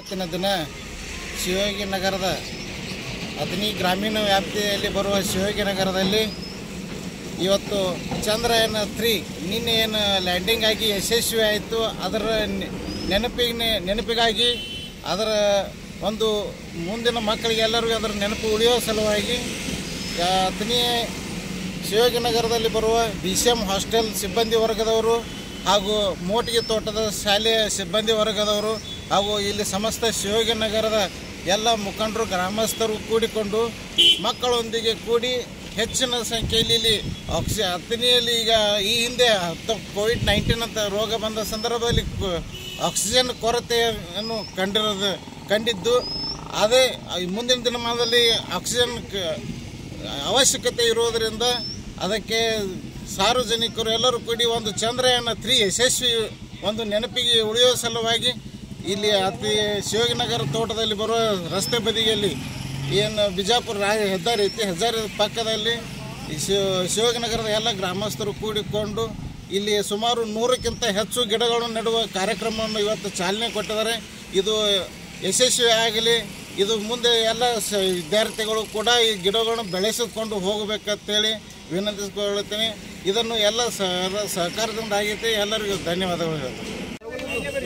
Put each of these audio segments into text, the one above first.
ಇವತ್ತಿನ ದಿನ ಶಿವಯೋಗಿ ನಗರದ ಅಥಣಿ ಗ್ರಾಮೀಣ ವ್ಯಾಪ್ತಿಯಲ್ಲಿ ಬರುವ ಶಿವಯೋಗಿ ನಗರದಲ್ಲಿ ಇವತ್ತು ಚಂದ್ರಯಾನ ತ್ರೀ ನಿನ್ನೆ ಏನು ಲ್ಯಾಂಡಿಂಗ್ ಆಗಿ ಯಶಸ್ವಿ ಆಯಿತು ಅದರ ನೆ- ನೆನಪಿಗೆ ನೆನಪಿಗಾಗಿ ಅದರ ಒಂದು ಮುಂದಿನ ಮಕ್ಕಳಿಗೆ ಎಲ್ಲರಿಗೂ ಅದರ ನೆನಪು ಉಳಿಯೋ ಸಲುವಾಗಿ ಆ, ಅಥಣಿ ಶಿವಯೋಗಿ ನಗರದಲ್ಲಿ ಬರುವ ಬಿ ಸಿ ಎಮ್ ಹಾಸ್ಟೆಲ್ ಸಿಬ್ಬಂದಿ ವರ್ಗದವರು ಹಾಗೂ ಮೋಟಿಗೆ ತೋಟದ ಶಾಲೆಯ ಸಿಬ್ಬಂದಿ ವರ್ಗದವರು ಹಾಗೂ ಇಲ್ಲಿ ಸಮಸ್ತ ಶಿವಯೋಗಿ ನಗರದ ಎಲ್ಲ ಮುಖಂಡರು ಗ್ರಾಮಸ್ಥರು ಕೂಡಿಕೊಂಡು ಮಕ್ಕಳೊಂದಿಗೆ ಕೂಡಿ ಹೆಚ್ಚಿನ ಸಂಖ್ಯೆಯಲ್ಲಿ ಇಲ್ಲಿ ಆಕ್ಸಿ ಹತ್ತನೆಯಲ್ಲಿ ಈಗ ಈ ಹಿಂದೆ ಹತ್ತು ಕೋವಿಡ್ ನೈನ್ಟೀನ್ ಅಂತ ರೋಗ ಬಂದ ಸಂದರ್ಭದಲ್ಲಿ ಕು- ಆಕ್ಸಿಜನ್ ಕೊರತೆಯನ್ನು ಕಂಡಿರೋದು ಕಂಡಿದ್ದು ಅದೇ ಈ ಮುಂದಿನ ದಿನಮಾನದಲ್ಲಿ ಆಕ್ಸಿಜನ್ ಕ- ಅವಶ್ಯಕತೆ ಇರುವುದರಿಂದ ಅದಕ್ಕೆ ಸಾರ್ವಜನಿಕರು ಎಲ್ಲರೂ ಕೂಡಿ ಒಂದು ಚಂದ್ರಯಾನ ತ್ರೀ ಯಶಸ್ವಿ ಒಂದು ನೆನಪಿಗೆ ಉಳಿಯುವ ಸಲುವಾಗಿ ಇಲ್ಲಿ ಅತಿ ಶಿವನಗರ ತೋಟದಲ್ಲಿ ಬರುವ ರಸ್ತೆ ಬದಿಯಲ್ಲಿ ಏನು ಬಿಜಾಪುರ ರಾ ಹೆದ್ದಾರಿ ಐತಿ ಹೆದ್ದಾರಿ ಪಕ್ಕದಲ್ಲಿ ಈ ಶಿವ ಶಿವನಗರದ ಎಲ್ಲ ಗ್ರಾಮಸ್ಥರು ಕೂಡಿಕೊಂಡು ಇಲ್ಲಿ ಸುಮಾರು ನೂರಕ್ಕಿಂತ ಹೆಚ್ಚು ಗಿಡಗಳನ್ನು ನೆಡುವ ಕಾರ್ಯಕ್ರಮವನ್ನು ಇವತ್ತು ಚಾಲನೆ ಕೊಟ್ಟಿದ್ದಾರೆ ಇದು ಯಶಸ್ವಿ ಆಗಲಿ ಇದು ಮುಂದೆ ಎಲ್ಲ ಸ ವಿದ್ಯಾರ್ಥಿಗಳು ಕೂಡ ಈ ಗಿಡಗಳನ್ನು ಬೆಳೆಸಿಕೊಂಡು ಹೋಗಬೇಕಂತೇಳಿ ವಿನಂತಿಸಿಕೊಳ್ಳುತ್ತೇನೆ ಇದನ್ನು ಎಲ್ಲ ಸಹ ಸಹಕಾರದಿಂದ ಆಗೈತೆ ಎಲ್ಲರಿಗೂ ಧನ್ಯವಾದಗಳು ಹೇಳ್ತೇನೆ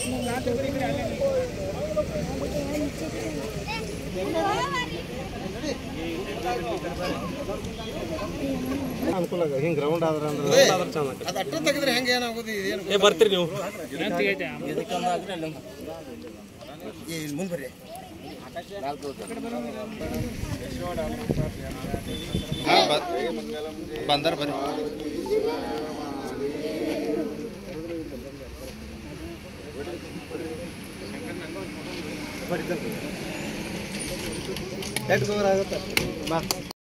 ಅನುಕೂಲ ಹಿಂಗೆ ಗ್ರೌಂಡ್ ಆದ್ರೆ ಅಂದ್ರೆ ಅದು ಅಟ್ಟ ತೆಗೆದ್ರೆ ಹೆಂಗೆ ಏನಾಗೋದು ಏನು ಏ ಬರ್ತೀರಿ ನೀವು ಮುಂದೆ ಬರ್ರಿ ಬಂದರ್ ಬರ್ರಿ ಎಷ್ಟು ದೂರ ಆಗುತ್ತೆ ಬಾ